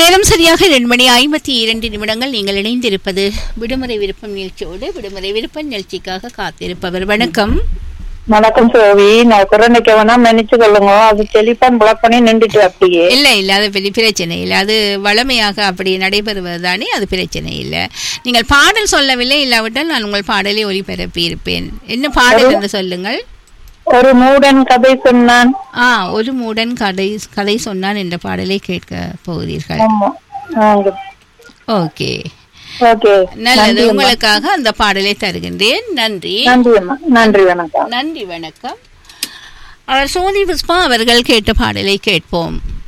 நேரம் சரியாக ரெண்டு மணி ஐம்பத்தி இரண்டு நிமிடங்கள் நீங்கள் இணைந்திருப்பது விடுமுறை விருப்பம் நிகழ்ச்சியோடு விடுமுறை விருப்பம் நிகழ்ச்சிக்காக காத்திருப்பவர் வணக்கம் வணக்கம் சோவி நான் குரண்டைக்கு வேணா மன்னிச்சு கொள்ளுங்க அது டெலிபோன் பிளாக் பண்ணி நின்றுட்டு அப்படியே இல்ல இல்ல அது பெரிய பிரச்சனை இல்லை அது வளமையாக அப்படி நடைபெறுவதுதானே அது பிரச்சனை இல்லை நீங்கள் பாடல் சொல்லவில்லை இல்லாவிட்டால் நான் உங்கள் பாடலை ஒளிபரப்பி இருப்பேன் என்ன பாடல் என்று சொல்லுங்கள் ஒரு மூடன் கதை சொன்னான் ஆ ஒரு மூடன் கதை கதை சொன்னான் என்ற பாடலை கேட்க போகிறீர்கள் ஆமா ஆங்க. ஓகே ஓகே நல்லது உங்களுக்காக அந்த பாடலை தருகின்றேன் நன்றி நன்றி அம்மா நன்றி வணக்கம் நன்றி வணக்கம் அவர் சோனி புஷ்பா அவர்கள் கேட்ட பாடலை கேட்போம்